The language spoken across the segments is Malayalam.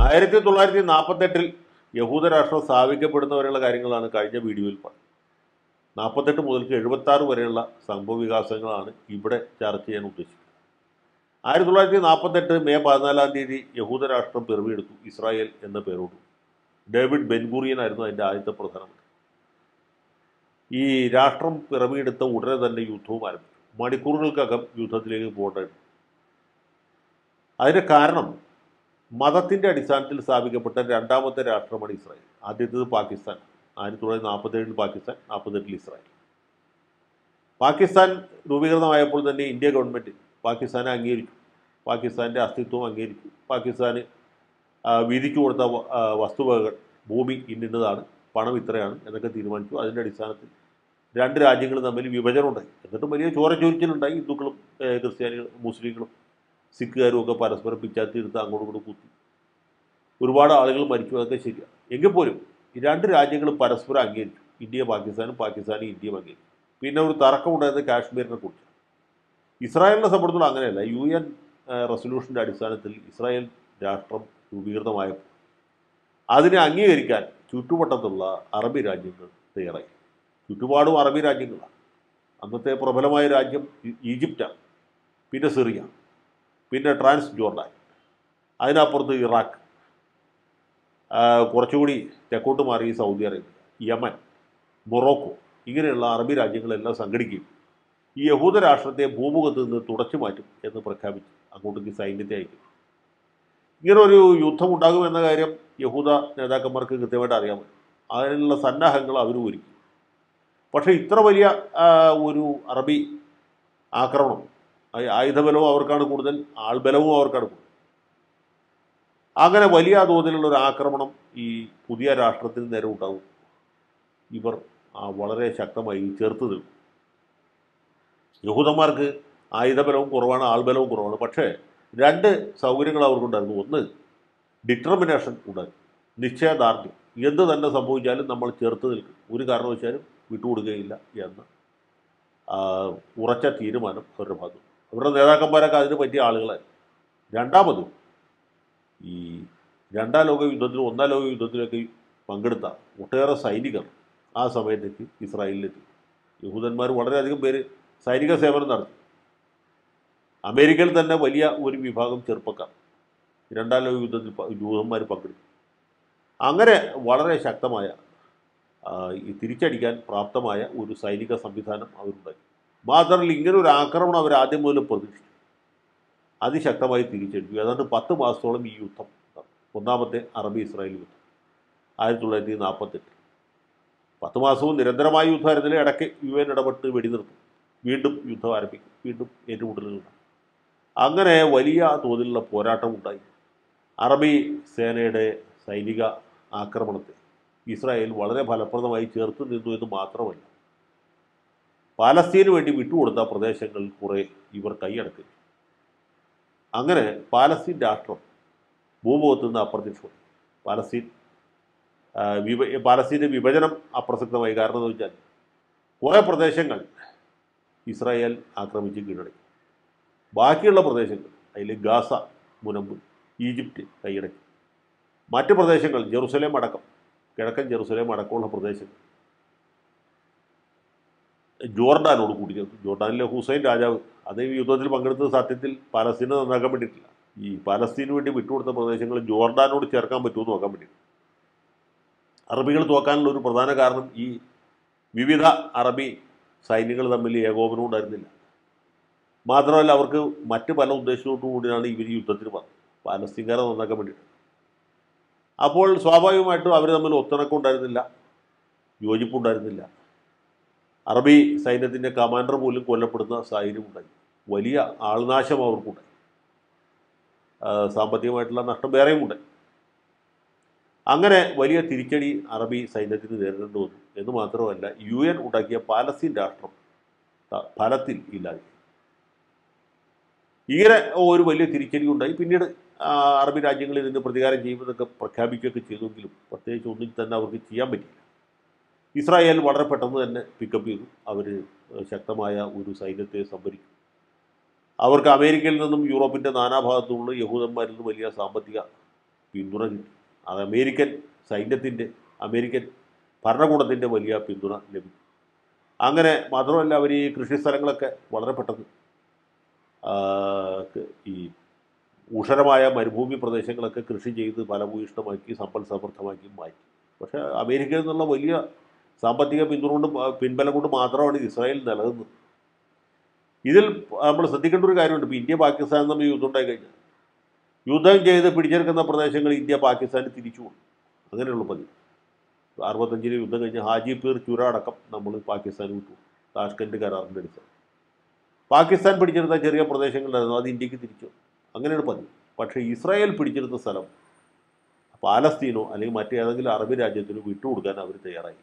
ആയിരത്തി തൊള്ളായിരത്തി നാൽപ്പത്തെട്ടിൽ യഹൂദരാഷ്ട്രം സ്ഥാപിക്കപ്പെടുന്നവരെയുള്ള കാര്യങ്ങളാണ് കഴിഞ്ഞ വീഡിയോയിൽ പറഞ്ഞത് നാൽപ്പത്തെട്ട് മുതൽക്ക് എഴുപത്തി ആറ് വരെയുള്ള സംഭവ വികാസങ്ങളാണ് ഇവിടെ ചർച്ച ചെയ്യാൻ ഉദ്ദേശിക്കുന്നത് ആയിരത്തി തൊള്ളായിരത്തി നാൽപ്പത്തെട്ട് മെയ് പതിനാലാം തീയതി യഹൂദരാഷ്ട്രം പിറവിയെടുത്തു ഇസ്രായേൽ എന്ന പേരോട് ഡേവിഡ് ബെൻഗുറിയൻ ആയിരുന്നു അതിൻ്റെ ആദ്യത്തെ പ്രധാനമന്ത്രി ഈ രാഷ്ട്രം പിറവിയെടുത്ത ഉടനെ തന്നെ യുദ്ധവും ആരംഭിച്ചു മണിക്കൂറുകൾക്കകം യുദ്ധത്തിലേക്ക് പോകേണ്ടത് അതിൻ്റെ കാരണം മതത്തിൻ്റെ അടിസ്ഥാനത്തിൽ സ്ഥാപിക്കപ്പെട്ട രണ്ടാമത്തെ രാഷ്ട്രമാണ് ഇസ്രായേൽ ആദ്യത്തേത് പാകിസ്ഥാൻ ആയിരത്തി തൊള്ളായിരത്തി നാൽപ്പത്തേഴിൽ പാകിസ്ഥാൻ നാൽപ്പത്തെട്ടിൽ ഇസ്രായേൽ പാകിസ്ഥാൻ രൂപീകൃതമായപ്പോൾ തന്നെ ഇന്ത്യ ഗവൺമെൻറ് പാകിസ്ഥാനെ അംഗീകരിച്ചു പാകിസ്ഥാൻ്റെ അസ്തിത്വം അംഗീകരിച്ചു പാകിസ്ഥാന് ആ, വീതിക്ക് കൊടുത്ത വ- ആ, വസ്തുവകകൾ ഭൂമി ഇന്നിന്നതാണ് പണം ഇത്രയാണ് എന്നൊക്കെ തീരുമാനിച്ചു അതിൻ്റെ അടിസ്ഥാനത്തിൽ രണ്ട് രാജ്യങ്ങൾ തമ്മിൽ വിഭജനം ഉണ്ടായി എന്നിട്ടും വലിയ ചോരച്ചൊരിച്ചിലുണ്ടായി ഹിന്ദുക്കളും ഏ, ക്രിസ്ത്യാനികളും മുസ്ലിങ്ങളും സിഖുകാരും ഒക്കെ പരസ്പരം പിച്ചാത്തി എടുത്ത് അങ്ങോട്ടും ഇങ്ങോട്ടും കുത്തി ഒരുപാട് ആളുകൾ മരിച്ചു അതൊക്കെ ശരിയാണ് എങ്കിൽ പോലും ഈ രണ്ട് രാജ്യങ്ങളും പരസ്പരം അംഗീകരിച്ചു ഇന്ത്യ പാകിസ്ഥാനും പാകിസ്ഥാനും ഇന്ത്യയും അംഗീകരിച്ചു പിന്നെ ഒരു തർക്കമുണ്ടായത് കാശ്മീരിനെ കുറിച്ച് ഇസ്രായേലിനെ സംബന്ധിച്ചിടത്തോളം അങ്ങനെയല്ല യു എൻ റെസൊല്യൂഷൻ്റെ അടിസ്ഥാനത്തിൽ ഇസ്രായേൽ രാഷ്ട്രം രൂപീകൃതമായപ്പോൾ അതിനെ അംഗീകരിക്കാൻ ചുറ്റുവട്ടത്തുള്ള അറബി രാജ്യങ്ങൾ തയ്യാറായി ചുറ്റുപാടും അറബി രാജ്യങ്ങളാണ് അന്നത്തെ പ്രബലമായ രാജ്യം ഈ- ഈജിപ്റ്റാണ് പിന്നെ സിറിയ പിന്നെ ട്രാൻസ് ജോർഡാൻ അതിനപ്പുറത്ത് ഇറാഖ് ആ, കുറച്ചുകൂടി തെക്കോട്ട് മാറി സൗദി അറേബ്യ യമൻ മൊറോക്കോ ഇങ്ങനെയുള്ള അറബി രാജ്യങ്ങളെല്ലാം സംഘടിക്കുകയും ഈ യഹൂദ രാഷ്ട്രത്തെ ഭൂമുഖത്ത് നിന്ന് തുടച്ചു മാറ്റും എന്ന് പ്രഖ്യാപിച്ചു അങ്ങോട്ടേക്ക് സൈന്യത്തെ അയക്കും ഇങ്ങനെ ഒരു യുദ്ധം ഉണ്ടാകുമെന്ന കാര്യം യഹൂദ നേതാക്കന്മാർക്ക് കൃത്യമായിട്ട് അറിയാമല്ലോ അതിനുള്ള സന്നാഹങ്ങൾ അവർ ഒരുക്കി പക്ഷേ ഇത്ര വലിയ ആ, ഒരു അറബി ആക്രമണം ആ- ആയുധബലവും അവർക്കാണ് കൂടുതൽ ആൾബലവും അവർക്കാണ് കൂടുതൽ അങ്ങനെ വലിയ തോതിലുള്ള ഒരു ആക്രമണം ഈ പുതിയ രാഷ്ട്രത്തിന് നേരെ ഉണ്ടാകും ഇവർ ആ, വളരെ ശക്തമായി ചേർത്ത് നിൽക്കും യഹൂദന്മാർക്ക് ആയുധബലവും കുറവാണ് ആൾബലവും കുറവാണ് പക്ഷേ രണ്ട് സൗകര്യങ്ങൾ അവർക്കുണ്ടായിരുന്നു ഒന്ന് ഡിറ്റർമിനേഷൻ ഉണ്ടായിരുന്നു നിശ്ചയദാർഢ്യം എന്ത് തന്നെ സംഭവിച്ചാലും നമ്മൾ ചേർത്ത് നിൽക്കും ഒരു കാരണവശാലും വിട്ടുകൊടുക്കുകയില്ല എന്ന ആ, ഉറച്ച തീരുമാനം അവരുടെ ഭാഗത്തു അവരുടെ നേതാക്കന്മാരൊക്കെ അതിന് പറ്റിയ ആളുകളായിരുന്നു രണ്ടാമത് ഈ രണ്ടാം ലോക യുദ്ധത്തിലും ഒന്നാം ലോക യുദ്ധത്തിലൊക്കെ പങ്കെടുത്ത ഒട്ടേറെ സൈനികർ ആ സമയത്തേക്ക് ഇസ്രായേലിലെത്തി യഹൂദന്മാർ വളരെയധികം പേര് സൈനിക സേവനം നടത്തി അമേരിക്കയിൽ തന്നെ വലിയ ഒരു വിഭാഗം ചെറുപ്പക്കാർ രണ്ടാം ലോക യുദ്ധത്തിൽ പ- ജൂതന്മാർ പങ്കെടുത്തു അങ്ങനെ വളരെ ശക്തമായ ആ, ഈ തിരിച്ചടിക്കാൻ പ്രാപ്തമായ ഒരു സൈനിക സംവിധാനം അവരുണ്ടായി മാത്രമല്ല ഇങ്ങനെ ഒരു ആക്രമണം അവർ ആദ്യം മുതൽ പ്രതീക്ഷിച്ചു അതിശക്തമായി തിരിച്ചടിച്ചു ഏതാണ്ട് പത്ത് മാസത്തോളം ഈ യുദ്ധം നടന്നു. ഒന്നാമത്തെ അറബി ഇസ്രായേൽ യുദ്ധം ആയിരത്തി തൊള്ളായിരത്തി നാൽപ്പത്തെട്ട് പത്ത് മാസവും നിരന്തരമായ യുദ്ധമായിരുന്നില്ല ഇടയ്ക്ക് യു എൻ ഇടപെട്ട് വെടിനിർത്തും വീണ്ടും യുദ്ധം ആരംഭിക്കും വീണ്ടും ഏറ്റുമുട്ടലുകളുണ്ടായി അങ്ങനെ വലിയ തോതിലുള്ള പോരാട്ടം ഉണ്ടായി അറബി സേനയുടെ സൈനിക ആക്രമണത്തെ ഇസ്രായേൽ വളരെ ഫലപ്രദമായി ചേർത്ത് നിന്നു എന്ന് മാത്രമല്ല പാലസ്തീന് വേണ്ടി വിട്ടുകൊടുത്ത പ്രദേശങ്ങൾ കുറെ ഇവർ കൈയടക്കി അങ്ങനെ പാലസ്തീൻ രാഷ്ട്രം ഭൂമുഖത്ത് നിന്ന് അപ്രത്യക്ഷമായി പാലസ്തീൻ ആ, വിഭ പാലസ്തീൻ്റെ വിഭജനം അപ്രസക്തമായി കാരണം എന്ന് വെച്ചാൽ കുറേ പ്രദേശങ്ങൾ ഇസ്രായേൽ ആക്രമിച്ച് കീഴടക്കി ബാക്കിയുള്ള പ്രദേശങ്ങൾ അതിൽ ഗാസ മുനമ്പ് ഈജിപ്റ്റ് കൈയടക്കി മറ്റ് പ്രദേശങ്ങൾ ജെറുസലേം അടക്കം കിഴക്കൻ ജെറുസലേം അടക്കമുള്ള പ്രദേശങ്ങൾ ജോർഡാനോട് കൂടി ചേർത്തു ജോർഡാനിലെ ഹുസൈൻ രാജാവ് അദ്ദേഹം ഈ യുദ്ധത്തിൽ പങ്കെടുത്തത് സത്യത്തിൽ പാലസ്തീനെ നന്നാക്കാൻ വേണ്ടിയിട്ടില്ല ഈ പാലസ്തീന് വേണ്ടി വിട്ടുകൊടുത്ത പ്രദേശങ്ങൾ ജോർഡാനോട് ചേർക്കാൻ പറ്റുമെന്ന് നോക്കാൻ വേണ്ടി അറബികൾ തോക്കാനുള്ള ഒരു പ്രധാന കാരണം ഈ വിവിധ അറബി സൈന്യങ്ങൾ തമ്മിൽ ഏകോപനം ഉണ്ടായിരുന്നില്ല മാത്രമല്ല അവർക്ക് മറ്റ് പല ഉദ്ദേശത്തോടു കൂടിയാണ് ഇവർ ഈ യുദ്ധത്തിന് വന്നത് പാലസ്തീൻകാരെ നന്നാക്കാൻ വേണ്ടിയിട്ട് അപ്പോൾ സ്വാഭാവികമായിട്ടും അവർ തമ്മിൽ ഒത്തിണക്കം ഉണ്ടായിരുന്നില്ല യോജിപ്പുണ്ടായിരുന്നില്ല അറബി സൈന്യത്തിൻ്റെ കമാൻഡർ പോലും കൊല്ലപ്പെടുന്ന സാഹചര്യം ഉണ്ടായി വലിയ ആൾനാശം അവർക്കുണ്ടായി ആ, സാമ്പത്തികമായിട്ടുള്ള നഷ്ടം വേറെയും ഉണ്ടായി അങ്ങനെ വലിയ തിരിച്ചടി അറബി സൈന്യത്തിന് നേരിടേണ്ടി വന്നു എന്ന് മാത്രമല്ല യു എൻ ഉണ്ടാക്കിയ പാലസ്തീൻ രാഷ്ട്രം ത- ഫലത്തിൽ ഇല്ലാതെ ഇങ്ങനെ ഒരു വലിയ തിരിച്ചടി ഉണ്ടായി പിന്നീട് ആ, അറബി രാജ്യങ്ങൾ ഇതിന് പ്രതികാരം ചെയ്യുമെന്നൊക്കെ പ്രഖ്യാപിക്കുകയൊക്കെ ചെയ്തെങ്കിലും പ്രത്യേകിച്ച് ഒന്നും തന്നെ അവർക്ക് ചെയ്യാൻ പറ്റിയില്ല ഇസ്രായേൽ വളരെ പെട്ടെന്ന് തന്നെ പിക്കപ്പ് ചെയ്തു അവർ ശക്തമായ ഒരു സൈന്യത്തെ സംഭരിച്ചു അവർക്ക് അമേരിക്കയിൽ നിന്നും യൂറോപ്പിൻ്റെ നാനാഭാഗത്തുമുള്ള യഹൂദന്മാരിൽ നിന്നും വലിയ സാമ്പത്തിക പിന്തുണ കിട്ടി അത് അമേരിക്കൻ സൈന്യത്തിൻ്റെ അമേരിക്കൻ ഭരണകൂടത്തിൻ്റെ വലിയ പിന്തുണ ലഭിച്ചു അങ്ങനെ മാത്രമല്ല അവർ ഈ കൃഷി സ്ഥലങ്ങളൊക്കെ വളരെ പെട്ടെന്ന് ആ, ക- ഈ ഊഷരമായ മരുഭൂമി പ്രദേശങ്ങളൊക്കെ കൃഷി ചെയ്ത് ഫലഭൂയിഷ്ടമാക്കി സമ്പൽ സമൃദ്ധമാക്കി മാറ്റി പക്ഷേ അമേരിക്കയിൽ നിന്നുള്ള വലിയ സാമ്പത്തിക പിന്തുണ കൊണ്ട് മ- പിൻബലം കൊണ്ട് മാത്രമാണ് ഇസ്രായേൽ നിലനിന്നത് ഇതിൽ നമ്മൾ ശ്രദ്ധിക്കേണ്ട ഒരു കാര്യമുണ്ട് ഇപ്പോൾ ഇന്ത്യ പാകിസ്ഥാൻ തമ്മിൽ യുദ്ധം ഉണ്ടായി കഴിഞ്ഞാൽ യുദ്ധം ചെയ്ത് പിടിച്ചെടുക്കുന്ന പ്രദേശങ്ങൾ ഇന്ത്യ പാകിസ്ഥാന് തിരിച്ചു കൊടുക്കും അങ്ങനെയുള്ള പതിവ് അറുപത്തഞ്ചിന് യുദ്ധം കഴിഞ്ഞ് ഹാജിപീർ ചുര അടക്കം നമ്മൾ പാകിസ്ഥാന് വിട്ടു താഷ്കൻഡ് കരാറിൻ്റെ അടിസ്ഥാനം പാകിസ്ഥാൻ പിടിച്ചെടുത്ത ചെറിയ പ്രദേശങ്ങളുണ്ടായിരുന്നു അത് ഇന്ത്യക്ക് തിരിച്ചു അങ്ങനെയാണ് പതിവ് പക്ഷേ ഇസ്രായേൽ പിടിച്ചെടുത്ത സ്ഥലം പാലസ്തീനോ അല്ലെങ്കിൽ മറ്റേതെങ്കിലും അറബ് രാജ്യത്തിനോ വിട്ടുകൊടുക്കാൻ അവർ തയ്യാറായില്ല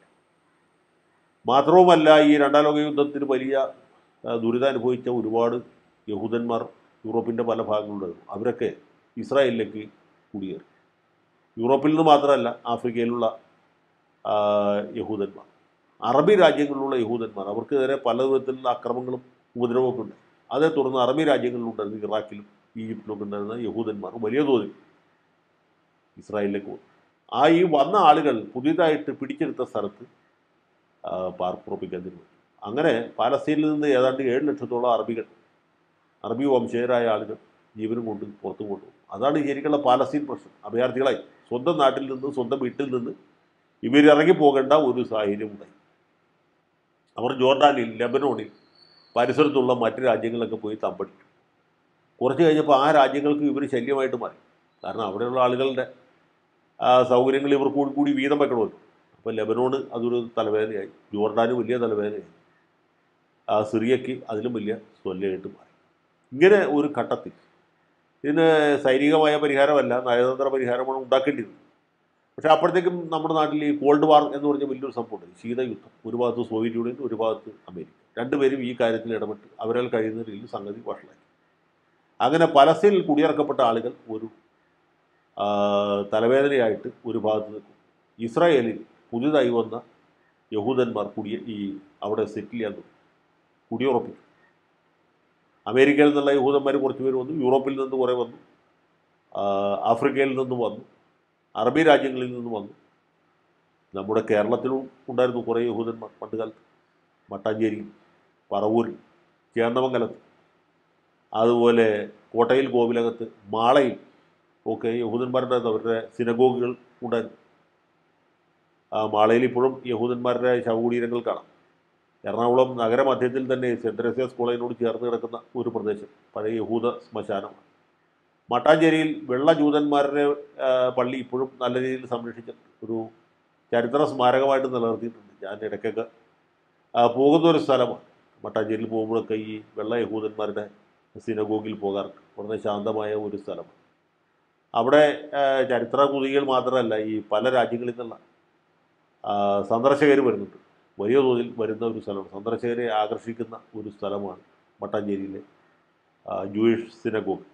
മാത്രവുമല്ല ഈ രണ്ടാം ലോക യുദ്ധത്തിന് വലിയ ആ, ദുരിതം അനുഭവിച്ച ഒരുപാട് യഹൂദന്മാർ യൂറോപ്പിൻ്റെ പല ഭാഗങ്ങളുണ്ടായിരുന്നു അവരൊക്കെ ഇസ്രായേലിലേക്ക് കുടിയേറി യൂറോപ്പിൽ നിന്ന് മാത്രമല്ല ആഫ്രിക്കയിലുള്ള ആ, യഹൂദന്മാർ അറബി രാജ്യങ്ങളിലുള്ള യഹൂദന്മാർ അവർക്ക് നേരെ പല വിധത്തിലുള്ള അക്രമങ്ങളും ഉപദ്രവമൊക്കെ ഉണ്ട് അതേ തുടർന്ന് അറബി രാജ്യങ്ങളിലുണ്ടായിരുന്ന ഇറാഖിലും ഈജിപ്തിലൊക്കെ ഉണ്ടായിരുന്ന യഹൂദന്മാർ വലിയ തോതിൽ ഇസ്രായേലിലേക്ക് വന്നു ആ ഈ വന്ന ആളുകൾ പുതിയതായിട്ട് പിടിച്ചെടുത്ത സ്ഥലത്ത് ആ, പാർപ്പുറപ്പിക്കാൻ തീരുമാനിച്ചു അങ്ങനെ പാലസ്തീനിൽ നിന്ന് ഏതാണ്ട് ഏഴ് ലക്ഷത്തോളം അറബികൾ അറബി വംശജരായ ആളുകൾ ജീവനും കൊണ്ട് പുറത്തു കൊണ്ടുപോകും അതാണ് ശരിക്കുള്ള പാലസ്തീൻ പ്രശ്നം അഭയാർത്ഥികളായി സ്വന്തം നാട്ടിൽ നിന്ന് സ്വന്തം വീട്ടിൽ നിന്ന് ഇവർ ഇറങ്ങി പോകേണ്ട ഒരു സാഹചര്യം ഉണ്ടായി അവർ ജോർഡാനിൽ ലെബനോണിൽ പരിസരത്തുള്ള മറ്റ് രാജ്യങ്ങളിലൊക്കെ പോയി തമ്പടിച്ചു കുറച്ച് കഴിഞ്ഞപ്പോൾ ആ രാജ്യങ്ങൾക്ക് ഇവർ ശല്യമായിട്ട് മാറി കാരണം അവിടെയുള്ള ആളുകളുടെ ആ, സൗകര്യങ്ങൾ ഇവർ കൂടി കൂടി വീതം വെക്കണമല്ലോ അപ്പോൾ ലെബനോണ് അതൊരു തലവേദനയായി ജോർഡാന് വലിയ തലവേദനയായി ആ സിറിയയ്ക്ക് അതിലും വലിയ സ്വല്ലയായിട്ട് മാറി ഇങ്ങനെ ഒരു ഘട്ടത്തിൽ ഇതിന് സൈനികമായ പരിഹാരമല്ല നയതന്ത്ര പരിഹാരമാണ് ഉണ്ടാക്കേണ്ടിയിരുന്നത് പക്ഷേ അപ്പോഴത്തേക്കും നമ്മുടെ നാട്ടിൽ ഈ കോൾഡ് വാർ എന്ന് പറഞ്ഞ വലിയൊരു സംഭവമുണ്ട് ശീതയുദ്ധം ഒരു ഭാഗത്ത് സോവിയറ്റ് യൂണിയൻ ഒരു ഭാഗത്ത് അമേരിക്ക രണ്ടുപേരും ഈ കാര്യത്തിൽ ഇടപെട്ട് അവരാൽ കഴിയുന്ന രീതിയിൽ സംഗതി വഷളാക്കി അങ്ങനെ പലസ്തീനിൽ കുടിയിറക്കപ്പെട്ട ആളുകൾ ഒരു ആ, തലവേദനയായിട്ട് ഒരു ഭാഗത്ത് നിൽക്കും ഇസ്രായേലിൽ പുതിയതായി വന്ന യഹൂദന്മാർ കുടിയ ഈ അവിടെ സെറ്റിൽ ചെയ്യാൻ തുടങ്ങി കുടിയുറപ്പിച്ചു അമേരിക്കയിൽ നിന്നുള്ള യഹൂദന്മാർ കുറച്ച് പേര് വന്നു യൂറോപ്പിൽ നിന്ന് കുറേ വന്നു ആ, ആഫ്രിക്കയിൽ നിന്നും വന്നു അറബി രാജ്യങ്ങളിൽ നിന്നും വന്നു നമ്മുടെ കേരളത്തിലും ഉണ്ടായിരുന്നു കുറേ യഹൂദന്മാർ പണ്ട് കാലത്ത് മട്ടാഞ്ചേരിയിൽ പറവൂരിൽ ചേന്നമംഗലത്ത് അതുപോലെ കോട്ടയിൽ കോവിലകത്ത് മാളയിൽ ഒക്കെ യഹൂദന്മാരുണ്ടായിരുന്നു അവരുടെ സിനഗോഗുകൾ ഉണ്ടായിരുന്നു ആ മാളയിൽ ഇപ്പോഴും യഹൂദന്മാരുടെ ശവകുടീരങ്ങൾ കാണാം എറണാകുളം നഗരമധ്യത്തിൽ തന്നെ സെൻറ് തെരേസ്യാസ് കോളേജിനോട് ചേർന്ന് കിടക്കുന്ന ഒരു പ്രദേശം പഴയ യഹൂദ ശ്മശാനമാണ് മട്ടാഞ്ചേരിയിൽ വെള്ള ജൂതന്മാരുടെ ആ, പള്ളി ഇപ്പോഴും നല്ല രീതിയിൽ സംരക്ഷിച്ച ഒരു ചരിത്ര സ്മാരകമായിട്ട് നിലനിർത്തിയിട്ടുണ്ട് ഞാൻ ഇടയ്ക്കൊക്കെ ആ, പോകുന്ന ഒരു സ്ഥലമാണ് മട്ടാഞ്ചേരിയിൽ പോകുമ്പോഴൊക്കെ ഈ വെള്ള യഹൂദന്മാരുടെ സിനഗോഗിൽ പോകാറുണ്ട് വളരെ ശാന്തമായ ഒരു സ്ഥലമാണ് അവിടെ ആ, ചരിത്ര കുതികൾ മാത്രമല്ല ഈ പല രാജ്യങ്ങളിൽ നിന്നുള്ള സന്ദർശകർ വരുന്നുണ്ട് വലിയ തോതിൽ വരുന്ന ഒരു സ്ഥലമാണ് സന്ദർശകരെ ആകർഷിക്കുന്ന ഒരു സ്ഥലമാണ് മട്ടാഞ്ചേരിയിലെ ആ, ജൂയിഷ് സിനഗോഗ്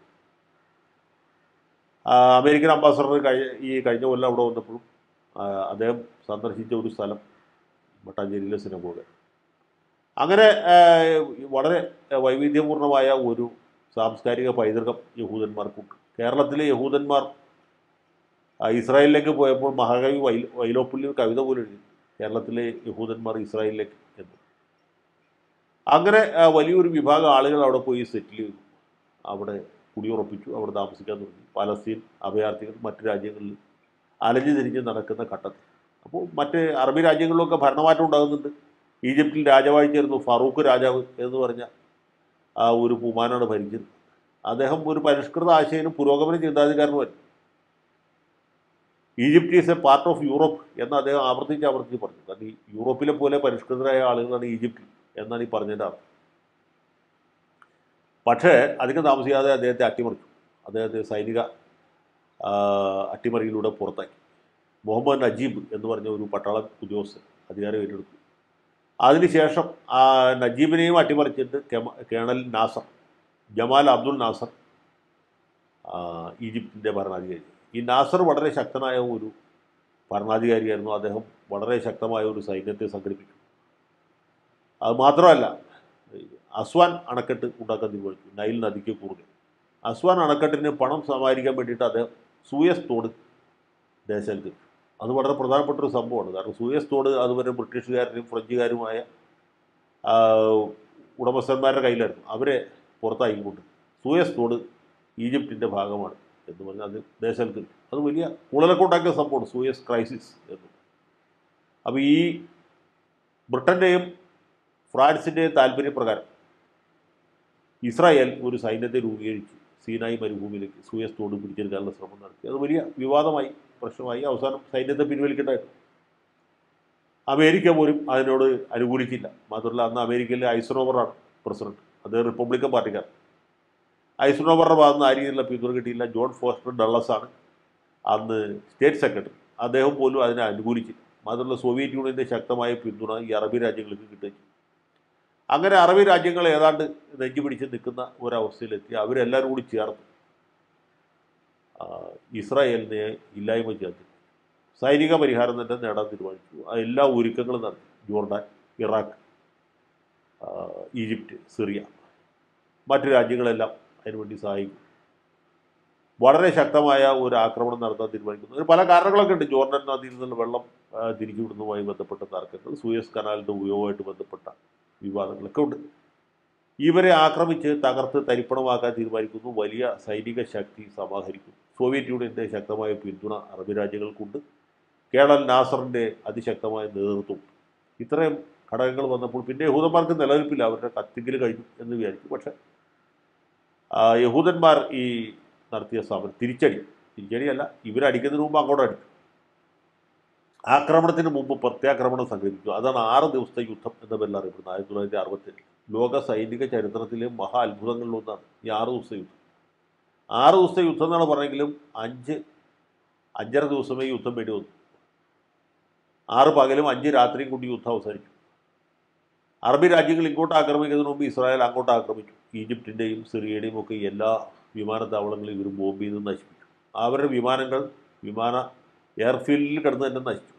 ആ, അമേരിക്കൻ അംബാസഡർ കഴി ഈ കഴിഞ്ഞ കൊല്ലം അവിടെ വന്നപ്പോഴും ആ, അദ്ദേഹം സന്ദർശിച്ച ഒരു സ്ഥലം മട്ടാഞ്ചേരിയിലെ സിനഗോഗ് അങ്ങനെ ആ, വളരെ വൈവിധ്യപൂർണമായ ഒരു സാംസ്കാരിക പൈതൃകം യഹൂദന്മാർക്കുണ്ട് കേരളത്തിലെ യഹൂദന്മാർ ആ, ഇസ്രായേലിലേക്ക് പോയപ്പോൾ മഹാകവി വൈ വൈലോപ്പള്ളി കവിത പോലും എഴുതി കേരളത്തിലെ യഹൂദന്മാർ ഇസ്രായേലിലേക്ക് എന്ന് അങ്ങനെ ആ, വലിയൊരു വിഭാഗം ആളുകൾ അവിടെ പോയി സെറ്റിൽ ചെയ്തു അവിടെ കുടിയുറപ്പിച്ചു അവിടെ താമസിക്കാൻ തുടങ്ങി പലസ്തീൻ അഭയാർത്ഥികൾ മറ്റു രാജ്യങ്ങളിൽ അലഞ്ഞു തിരിഞ്ഞ് നടക്കുന്ന ഘട്ടത്തിൽ അപ്പോൾ മറ്റ് അറബി രാജ്യങ്ങളിലൊക്കെ ഭരണമാറ്റം ഉണ്ടാകുന്നുണ്ട് ഈജിപ്തിൽ രാജാവായിച്ചായിരുന്നു ഫറൂഖ് രാജാവ് എന്ന് പറഞ്ഞ ആ ഒരു പുമാനാണ് ഭരിച്ചത് അദ്ദേഹം ഒരു പരിഷ്കൃത ആശയനും പുരോഗമന ചിന്താധികാരനുമായിരുന്നു Egypt is a part of Europe എന്ന് അദ്ദേഹം ആവർത്തിച്ച് ആവർത്തിച്ച് പറഞ്ഞു കാരണം ഈ യൂറോപ്പിലെ പോലെ പരിഷ്കൃതരായ ആളുകളാണ് ഈജിപ്തിൽ എന്നാണ് ഈ പറഞ്ഞതിൻ്റെ അർത്ഥം പക്ഷേ അധികം താമസിയാതെ അദ്ദേഹത്തെ അട്ടിമറിച്ചു അദ്ദേഹത്തെ സൈനിക ആ, അട്ടിമറിയിലൂടെ പുറത്താക്കി മുഹമ്മദ് നജീബ് എന്ന് പറഞ്ഞ ഒരു പട്ടാള ഉദ്യോഗസ്ഥൻ അധികാരം ഏറ്റെടുത്തു അതിനുശേഷം ആ നജീബിനെയും അട്ടിമറിച്ചിട്ട് കെമ- colonel Nasser Gamal Abdul Nasser ആ, ഈജിപ്തിൻ്റെ ഭരണാധികാരി ഈ നാസർ വളരെ ശക്തനായ ഒരു ഭരണാധികാരിയായിരുന്നു അദ്ദേഹം വളരെ ശക്തമായ ഒരു സൈന്യത്തെ സംഘടിപ്പിച്ചു അത് മാത്രമല്ല അസ്വാൻ അണക്കെട്ട് ഉണ്ടാക്കാൻ തീരുമാനിച്ചു നൈൽ നദിക്ക് കുറുകെ അസ്വാൻ അണക്കെട്ടിന് പണം സമാഹരിക്കാൻ വേണ്ടിയിട്ട് അദ്ദേഹം സൂയസ് തോട് ദേശത്ത് അത് വളരെ പ്രധാനപ്പെട്ട ഒരു സംഭവമാണ് കാരണം സൂയസ് തോട് അതുവരെ ബ്രിട്ടീഷുകാരനും ഫ്രഞ്ചുകാരുമായ ആ, ഉടമസ്ഥന്മാരുടെ കയ്യിലായിരുന്നു അവരെ പുറത്താക്കിക്കൊണ്ട് സൂയസ് തോട് ഈജിപ്തിൻ്റെ ഭാഗമാണ് എന്ന് പറഞ്ഞാൽ അത് ദേശത്ത് അത് വലിയ കുളലൊക്കെ ഉണ്ടാക്കിയ സംഭവമാണ് സൂയസ് ക്രൈസിസ് എന്ന് അപ്പോൾ ഈ ബ്രിട്ടൻ്റെയും ഫ്രാൻസിൻ്റെയും താല്പര്യപ്രകാരം ഇസ്രായേൽ ഒരു സൈന്യത്തെ രൂപീകരിച്ച് സീനായി മരുഭൂമിയിലേക്ക് സൂയസ് തോട് പിടിച്ചെടുക്കാനുള്ള ശ്രമം നടത്തി അത് വലിയ വിവാദമായി പ്രശ്നമായി അവസാനം സൈന്യത്തെ പിൻവലിക്കേണ്ടതായിരുന്നു അമേരിക്ക പോലും അതിനോട് അനുകൂലിച്ചില്ല മാത്രമല്ല അന്ന് അമേരിക്കയിലെ ഐസനോവറാണ് പ്രസിഡന്റ് അദ്ദേഹം റിപ്പബ്ലിക്കൻ പാർട്ടിക്കാരൻ ഐസനോവറുടെ ഭാഗത്ത് നിന്ന് ആ രീതിയിലുള്ള പിന്തുണ കിട്ടിയില്ല ജോൺ ഫോസ്റ്റർ ഡള്ളസ് ആണ് അന്ന് സ്റ്റേറ്റ് സെക്രട്ടറി അദ്ദേഹം പോലും അതിനെ അനുകൂലിച്ചില്ല മാത്രമല്ല സോവിയറ്റ് യൂണിയൻ്റെ ശക്തമായ പിന്തുണ ഈ അറബി രാജ്യങ്ങൾക്ക് കിട്ടുകയും ചെയ്തു അങ്ങനെ അറബി രാജ്യങ്ങൾ ഏതാണ്ട് നെഞ്ചു പിടിച്ച് നിൽക്കുന്ന ഒരവസ്ഥയിലെത്തി അവരെല്ലാവരും കൂടി ചേർന്ന് ആ, ഇസ്രായേലിനെ ഇല്ലായ്മ ചേർത്ത് സൈനിക പരിഹാരം തന്നെ നേടാൻ തീരുമാനിച്ചു ആ എല്ലാ ഒരുക്കങ്ങളും നടത്തി ജോർഡാൻ ഇറാഖ് ആ, ഈജിപ്റ്റ് സിറിയ മറ്റു രാജ്യങ്ങളെല്ലാം അതിനുവേണ്ടി സഹായിക്കും വളരെ ശക്തമായ ഒരു ആക്രമണം നടത്താൻ തീരുമാനിക്കുന്നു അതിന് പല കാരണങ്ങളൊക്കെ ഉണ്ട് ജോർഡൻ നദിയിൽ നിന്നുള്ള വെള്ളം ആ, തിരിച്ചുവിടുന്നതുമായി ബന്ധപ്പെട്ട തർക്കങ്ങൾ സൂയസ് കനാലിൻ്റെ ഉപയോഗമായിട്ട് ബന്ധപ്പെട്ട വിവാദങ്ങളൊക്കെ ഉണ്ട് ഇവരെ ആക്രമിച്ച് തകർത്ത് തരിപ്പണമാക്കാൻ തീരുമാനിക്കുന്നു വലിയ സൈനിക ശക്തി സമാഹരിക്കുന്നു സോവിയറ്റ് യൂണിയൻ്റെ ശക്തമായ പിന്തുണ അറബ് രാജ്യങ്ങൾക്കുണ്ട് കേണൽ നാസറിൻ്റെ അതിശക്തമായ നേതൃത്വം ഇത്രയും ഘടകങ്ങൾ വന്നപ്പോൾ പിന്നെ യഹൂദന്മാർക്ക് നിലനിൽപ്പില്ല അവരുടെ കത്തിക്കൽ കഴിഞ്ഞു എന്ന് വിചാരിച്ചു പക്ഷേ ആ, യഹൂദന്മാർ ഈ നടത്തിയ സമരം തിരിച്ചടി തിരിച്ചടിയല്ല ഇവരടിക്കുന്നതിന് മുമ്പ് അങ്ങോട്ട് അടിച്ചു ആക്രമണത്തിന് മുമ്പ് പ്രത്യാക്രമണം സംഘടിപ്പിച്ചു അതാണ് ആറ് ദിവസത്തെ യുദ്ധം എന്ന പേരിൽ അറിയപ്പെടുന്നത് ആയിരത്തി തൊള്ളായിരത്തി അറുപത്തെട്ടിൽ ലോക സൈനിക ചരിത്രത്തിലെ മഹാ അത്ഭുതങ്ങളിലൊന്നാണ് ഈ ആറ് ദിവസത്തെ യുദ്ധം ആറ് ദിവസത്തെ യുദ്ധം എന്നാണ് പറഞ്ഞെങ്കിലും അഞ്ച് അഞ്ചര ദിവസമേ യുദ്ധം വേണ്ടി വന്നു ആറ് പകലും അഞ്ച് രാത്രിയും കൂടി യുദ്ധം അവസാനിച്ചു അറബി രാജ്യങ്ങൾ ഇങ്ങോട്ട് ആക്രമിക്കുന്നതിന് മുമ്പ് ഇസ്രായേൽ അങ്ങോട്ട് ആക്രമിച്ചു ഈജിപ്തിൻ്റെയും സിറിയയുടെയും ഒക്കെ എല്ലാ വിമാനത്താവളങ്ങളും ഇവർ ബോംബ് ചെയ്ത് നശിപ്പിച്ചു അവരുടെ വിമാനങ്ങൾ വിമാന എയർഫീൽഡിൽ കിടന്ന് തന്നെ നശിച്ചു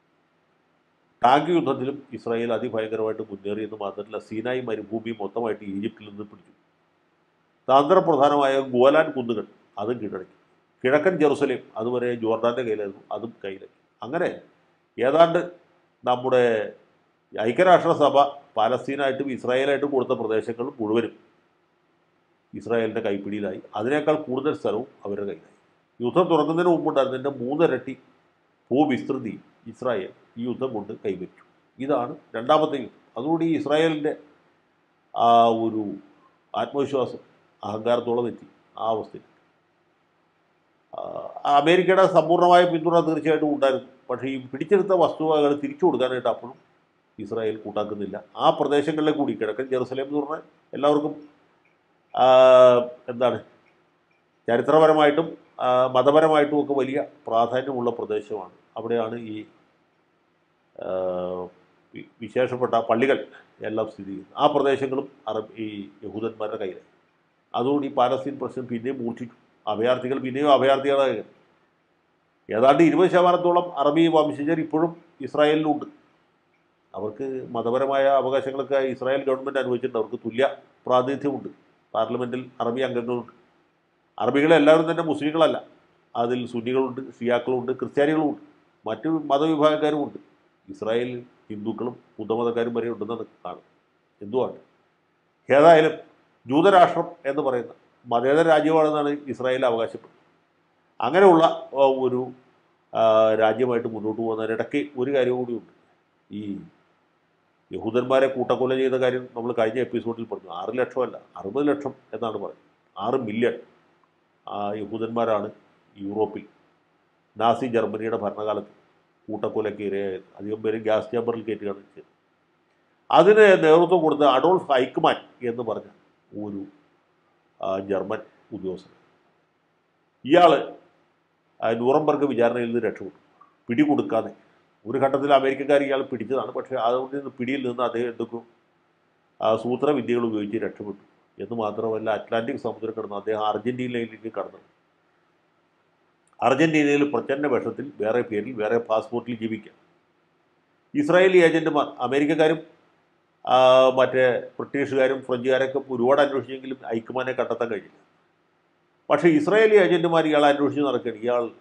ടാങ്ക് യുദ്ധത്തിലും ഇസ്രായേൽ അതിഭയങ്കരമായിട്ട് മുന്നേറിയെന്ന് മാത്രമല്ല സീനായി മരുഭൂമി മൊത്തമായിട്ട് ഈജിപ്തിൽ നിന്ന് പിടിച്ചു തന്ത്രപ്രധാനമായ ഗോലാൻ കുന്നുകൾ അതും കീഴടക്കി കിഴക്കൻ ജെറുസലേം അതുവരെ ജോർഡാൻ്റെ കയ്യിലായിരുന്നു അതും കയ്യിലാക്കി അങ്ങനെ ഏതാണ്ട് നമ്മുടെ ഐക്യരാഷ്ട്രസഭ പാലസ്തീനായിട്ടും ഇസ്രായേലായിട്ടും കൊടുത്ത പ്രദേശങ്ങൾ മുഴുവനും ഇസ്രായേലിൻ്റെ കൈപ്പിടിയിലായി അതിനേക്കാൾ കൂടുതൽ സ്ഥലവും അവരുടെ കയ്യിലായി യുദ്ധം തുടങ്ങുന്നതിന് മുമ്പുണ്ടായിരുന്നതിൻ്റെ മൂന്നിരട്ടി ഭൂവിസ്തൃതി ഇസ്രായേൽ ഈ യുദ്ധം കൊണ്ട് കൈവരിച്ചു ഇതാണ് രണ്ടാമത്തെ യുദ്ധം അതുകൊണ്ട് ഈ ഇസ്രായേലിൻ്റെ ആ ഒരു ആത്മവിശ്വാസം അഹങ്കാരത്തോളം എത്തി ആ അവസ്ഥയിൽ ആ, അമേരിക്കയുടെ സമ്പൂർണ്ണമായ പിന്തുണ തീർച്ചയായിട്ടും ഉണ്ടായിരുന്നു പക്ഷേ ഈ പിടിച്ചെടുത്ത വസ്തുവകകൾ തിരിച്ചു കൊടുക്കാനായിട്ട് അപ്പോഴും ഇസ്രായേൽ കൂട്ടാക്കുന്നില്ല ആ പ്രദേശങ്ങളിലെ കൂടി കിഴക്കൻ ജെറുസലേം എന്ന് പറഞ്ഞാൽ എല്ലാവർക്കും ആ, എന്താണ് ചരിത്രപരമായിട്ടും ആ, മതപരമായിട്ടും ഒക്കെ വലിയ പ്രാധാന്യമുള്ള പ്രദേശമാണ് അവിടെയാണ് ഈ ആ, വി- വിശേഷപ്പെട്ട പള്ളികൾ എല്ലാം സ്ഥിതി ചെയ്യുന്നത് ആ പ്രദേശങ്ങളും അറബ് ഈ യഹൂദന്മാരുടെ കയ്യിലായി അതുകൊണ്ട് ഈ പാലസ്തീൻ പ്രശ്നം പിന്നെയും മൂർച്ഛിച്ചു അഭയാർത്ഥികൾ പിന്നെയും അഭയാർത്ഥികളായി ഏതാണ്ട് ഇരുപത് ശതമാനത്തോളം അറബി വംശജർ ഇപ്പോഴും ഇസ്രായേലിലുണ്ട് അവർക്ക് മതപരമായ അവകാശങ്ങളൊക്കെ ഇസ്രായേൽ ഗവൺമെൻറ് അനുവദിച്ചിട്ടുണ്ട് അവർക്ക് തുല്യ പ്രാതിനിധ്യമുണ്ട് പാർലമെൻറ്റിൽ അറബി അംഗങ്ങളുണ്ട് അറബികളെല്ലാവരും തന്നെ മുസ്ലിങ്ങളല്ല അതിൽ സുന്നികളുണ്ട് ഷിയാക്കളുണ്ട് ക്രിസ്ത്യാനികളുമുണ്ട് മറ്റു മതവിഭാഗക്കാരുമുണ്ട് ഇസ്രായേലിൽ ഹിന്ദുക്കളും ബുദ്ധമതക്കാരും വരെ ഉണ്ടെന്നാണ് കാണും എന്തുമാണ് ഏതായാലും ജൂതരാഷ്ട്രം എന്ന് പറയുന്ന മതേതര രാജ്യമാണെന്നാണ് ഇസ്രായേൽ അവകാശപ്പെടുന്നത് അങ്ങനെയുള്ള ആ, ഒരു ആ, രാജ്യമായിട്ട് മുന്നോട്ട് പോകുന്നതിനിടയ്ക്ക് ഒരു കാര്യം കൂടിയുണ്ട് ഈ യഹൂദന്മാരെ കൂട്ടക്കൊല ചെയ്ത കാര്യം നമ്മൾ കഴിഞ്ഞ എപ്പിസോഡിൽ പറഞ്ഞു ആറ് ലക്ഷമല്ല അറുപത് ലക്ഷം എന്നാണ് പറയുന്നത് ആറ് മില്യൺ ആ യഹൂദന്മാരാണ് യൂറോപ്പിൽ നാസി ജർമ്മനിയുടെ ഭരണകാലത്ത് കൂട്ടക്കൊലയ്ക്ക് ഇരയായത് അധികം പേര് ഗ്യാസ് ചേമ്പറിൽ കയറ്റുകയാണ് ചെയ്തത് അതിന് നേതൃത്വം കൊടുത്ത അഡോൾഫ് ഹൈക്മാൻ എന്ന് പറഞ്ഞ ഒരു ആ, ജർമ്മൻ ഉദ്യോഗസ്ഥൻ ഇയാൾ നൂറംബർഗ് വിചാരണയിൽ നിന്ന് രക്ഷപ്പെട്ടു പിടികൊടുക്കാതെ ഒരു ഘട്ടത്തിൽ അമേരിക്കക്കാർ ഇയാൾ പിടിച്ചതാണ് പക്ഷേ അതുകൊണ്ട് നിന്ന് പിടിയിൽ നിന്ന് അദ്ദേഹം എന്തൊക്കെയോ ആ, സൂത്രവിദ്യകൾ ഉപയോഗിച്ച് രക്ഷപ്പെട്ടു എന്ന് മാത്രമല്ല അറ്റ്ലാന്റിക് സമുദ്രം കടന്ന് അദ്ദേഹം അർജന്റീനയിലേക്ക് കടന്നു അർജന്റീനയിൽ പ്രചണ്ഡ വേഷത്തിൽ വേറെ പേരിൽ വേറെ പാസ്പോർട്ടിൽ ജീവിക്കാം ഇസ്രായേലി ഏജന്റുമാർ അമേരിക്കക്കാരും ആ, മറ്റേ ബ്രിട്ടീഷുകാരും ഫ്രഞ്ചുകാരൊക്കെ ഒരുപാട് അന്വേഷിച്ചെങ്കിലും ഐക്യമാനെ കണ്ടെത്താൻ കഴിഞ്ഞില്ല പക്ഷേ ഇസ്രായേലി ഏജന്റുമാർ ഇയാൾ അന്വേഷിച്ച് നടക്കുകയാണ് ഇയാൾ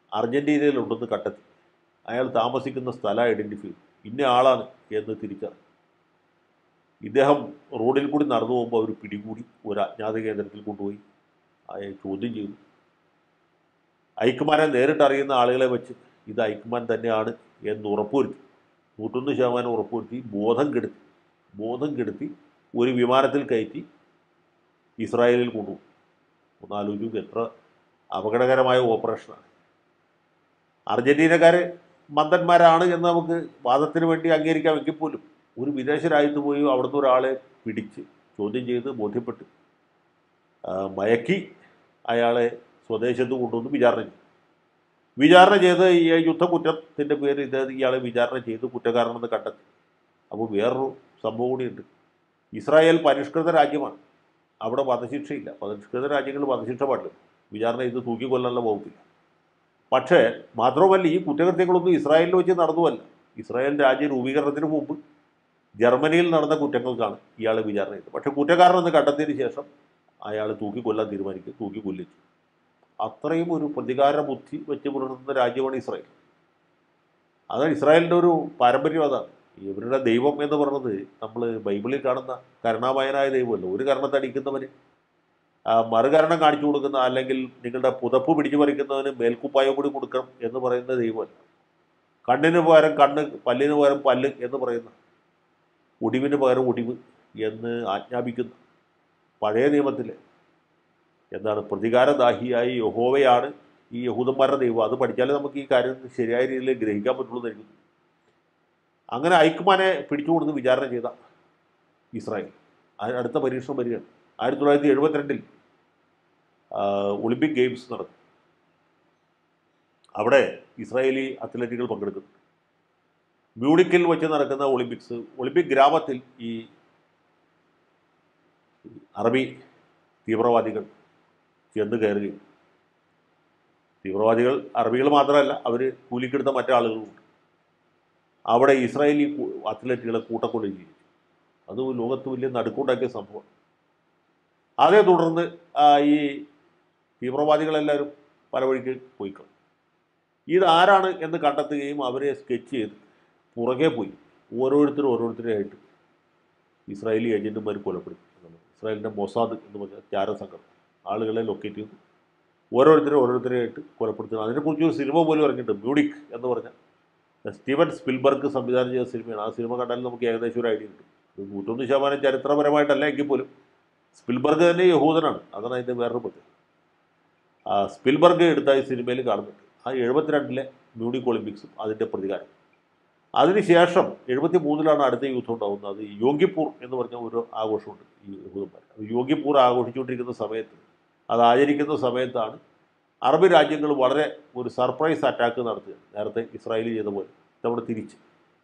അർജൻറ്റീനയിലുണ്ടെന്ന് കണ്ടെത്തി അയാൾ താമസിക്കുന്ന സ്ഥലം ഐഡൻറ്റിഫൈ ചെയ്തു ഇന്ന ആളാണ് എന്ന് തിരിച്ചറിഞ്ഞു ഇദ്ദേഹം റോഡിൽ കൂടി നടന്നു പോകുമ്പോൾ അവർ പിടികൂടി ഒരു അജ്ഞാത കേന്ദ്രത്തിൽ കൊണ്ടുപോയി അയാൾ ചോദ്യം ചെയ്തു ഐക്മാനെ നേരിട്ട് അറിയുന്ന ആളുകളെ വെച്ച് ഇത് ഐക്മാൻ തന്നെയാണ് എന്ന് ഉറപ്പുവരുത്തി നൂറ്റൊന്ന് ശതമാനം ഉറപ്പുവരുത്തി ബോധം കെടുത്തി ബോധം കെടുത്തി ഒരു വിമാനത്തിൽ കയറ്റി ഇസ്രായേലിൽ കൊണ്ടുപോകും ഒന്ന് ആലോചിക്കുക എത്ര അപകടകരമായ ഓപ്പറേഷനാണ് അർജന്റീനക്കാർ മന്ദന്മാരാണ് എന്ന് നമുക്ക് വാദത്തിന് വേണ്ടി അംഗീകരിക്കാമെങ്കിൽ പോലും ഒരു വിദേശ രാജ്യത്ത് പോയി അവിടുന്ന് ഒരാളെ പിടിച്ച് ചോദ്യം ചെയ്ത് ബോധ്യപ്പെട്ട് ആ, മയക്കി അയാളെ സ്വദേശത്ത് കൊണ്ടുവന്ന് വിചാരണ ചെയ്തു വിചാരണ ചെയ്ത് ഈ യുദ്ധക്കുറ്റത്തിൻ്റെ പേര് ഇത് ഇയാളെ വിചാരണ ചെയ്ത് കുറ്റക്കാരനെന്ന് കണ്ടെത്തി അപ്പോൾ വേറൊരു സംഭവം കൂടിയുണ്ട് ഇസ്രായേൽ പരിഷ്കൃത രാജ്യമാണ് അവിടെ വധശിക്ഷയില്ല പരിഷ്കൃത രാജ്യങ്ങളിൽ വധശിക്ഷ പാടില്ല വിചാരണ ചെയ്ത് തൂക്കിക്കൊല്ലാനുള്ള വകുപ്പില്ല പക്ഷേ മാത്രമല്ല ഈ കുറ്റകൃത്യങ്ങളൊന്നും ഇസ്രായേലിൽ വെച്ച് നടന്നുവല്ല ഇസ്രായേൽ രാജ്യ രൂപീകരണത്തിന് മുമ്പ് ജർമ്മനിയിൽ നടന്ന കുറ്റങ്ങൾക്കാണ് ഇയാളെ വിചാരണ ചെയ്തത് പക്ഷേ കുറ്റക്കാരനെന്ന് കണ്ടെത്തിയതിന് ശേഷം അയാൾ തൂക്കിക്കൊല്ലാൻ തീരുമാനിക്കുക തൂക്കിക്കൊല്ലിച്ചു അത്രയും ഒരു പ്രതികാര ബുദ്ധി വെച്ച് പുലർത്തുന്ന രാജ്യമാണ് ഇസ്രായേൽ അതാണ് ഇസ്രായേലിൻ്റെ ഒരു പാരമ്പര്യം അതാണ് ഇവരുടെ ദൈവം എന്ന് പറയുന്നത് നമ്മൾ ബൈബിളിൽ കാണുന്ന കരുണാമയനായ ദൈവമല്ല ഒരു കരണത്തെ അടിക്കുന്നവന് ആ, മറുകരണം കാണിച്ചു കൊടുക്കുന്ന അല്ലെങ്കിൽ നിങ്ങളുടെ പുതപ്പ് പിടിച്ചു പറിക്കുന്നവന് മേൽക്കുപ്പായം കൂടി കൊടുക്കണം എന്ന് പറയുന്ന ദൈവമല്ല കണ്ണിന് പകരം കണ്ണ് പല്ലിന് പകരം പല്ല് എന്ന് പറയുന്ന ഒടിവിന് പകരം ഒടിവ് എന്ന് ആജ്ഞാപിക്കുന്ന പഴയ നിയമത്തിലെ എന്താണ് പ്രതികാരദാഹിയായി യഹോവയാണ് ഈ യഹൂദന്മാരുടെ ദൈവം അത് പഠിച്ചാലേ നമുക്ക് ഈ കാര്യം ശരിയായ രീതിയിൽ ഗ്രഹിക്കാൻ പറ്റുള്ളൂ എന്ന് എനിക്ക് തോന്നുന്നു. അങ്ങനെ ഐക്മാനെ പിടിച്ചുകൊടുന്ന് വിചാരണ ചെയ്ത ഇസ്രായേൽ അതിന് അടുത്ത പരീക്ഷണം വരികയാണ് ആയിരത്തി തൊള്ളായിരത്തി എഴുപത്തിരണ്ടിൽ ഒളിമ്പിക് ഗെയിംസ് നടന്നു അവിടെ ഇസ്രായേലി അത്ലറ്റുകൾ പങ്കെടുക്കുന്നു മ്യൂണിക്കിൽ വെച്ച് നടക്കുന്ന ഒളിമ്പിക്സ് ഒളിമ്പിക് ഗ്രാമത്തിൽ ഈ അറബി തീവ്രവാദികൾ ചെന്ന് കയറുകയും തീവ്രവാദികൾ അറബികൾ മാത്രമല്ല അവർ കൂലിക്കെടുത്ത മറ്റാളുകളുമുണ്ട് അവിടെ ഇസ്രായേലി കു- അത്ലറ്റുകളെ കൂട്ടക്കൊല ചെയ്തു അത് ലോകത്ത് വലിയ നടുക്കുണ്ടാക്കിയ സംഭവം അതേ തുടർന്ന് ആ, ഈ തീവ്രവാദികളെല്ലാവരും പല വഴിക്ക് പോയിക്കളു ഇതാരാണ് എന്ന് കണ്ടെത്തുകയും അവരെ സ്കെച്ച് ചെയ്ത് പുറകെ പോയി ഓരോരുത്തരും ഓരോരുത്തരെയായിട്ട് ഇസ്രായേലി ഏജന്റുമാർ കൊലപ്പെടുത്തി എന്നുള്ളത്. ഇസ്രായേലിൻ്റെ മൊസാദ് എന്ന് പറഞ്ഞ ചാരസംഘം ആളുകളെ ലൊക്കേറ്റ് ചെയ്തു ഓരോരുത്തരും ഓരോരുത്തരെയായിട്ട് കൊലപ്പെടുത്തുന്നു അതിനെക്കുറിച്ച് ഒരു സിനിമ പോലും ഇറങ്ങിയിട്ടുണ്ട് മ്യൂണിക് എന്ന് പറഞ്ഞ സ്റ്റീവൻ സ്പിൽബർഗ് സംവിധാനം ചെയ്ത സിനിമയാണ് ആ സിനിമ കണ്ടാൽ നമുക്ക് ഏകദേശം ഒരു ഐഡിയ കിട്ടും ഇത് നൂറ്റൊന്ന് ശതമാനം ചരിത്രപരമായിട്ടല്ല എങ്കിൽ പോലും സ്പിൽബർഗ് തന്നെ യഹൂദനാണ് അതാണ് അതിൻ്റെ വേറൊരു പ്രത്യേകത ആ സ്പിൽബർഗ് എടുത്ത ഈ സിനിമയിൽ കാണുന്നുണ്ട് ആ എഴുപത്തിരണ്ടിലെ മ്യൂണിക് ഒളിമ്പിക്സും അതിൻ്റെ പ്രതികാരം അതിനുശേഷം എഴുപത്തി മൂന്നിലാണ് അടുത്ത യുദ്ധം ഉണ്ടാകുന്നത് അത് യോഗിപ്പൂർ എന്ന് പറഞ്ഞ ഒരു ആഘോഷമുണ്ട് ഈ യഹൂദന്മാർ അത് യോഗിപ്പൂർ ആഘോഷിച്ചുകൊണ്ടിരിക്കുന്ന സമയത്ത് അത് ആചരിക്കുന്ന സമയത്താണ് അറബ് രാജ്യങ്ങൾ വളരെ ഒരു സർപ്രൈസ് അറ്റാക്ക് നടത്തുകയാണ് നേരത്തെ ഇസ്രായേൽ ചെയ്ത പോലെ നമ്മുടെ തിരിച്ച്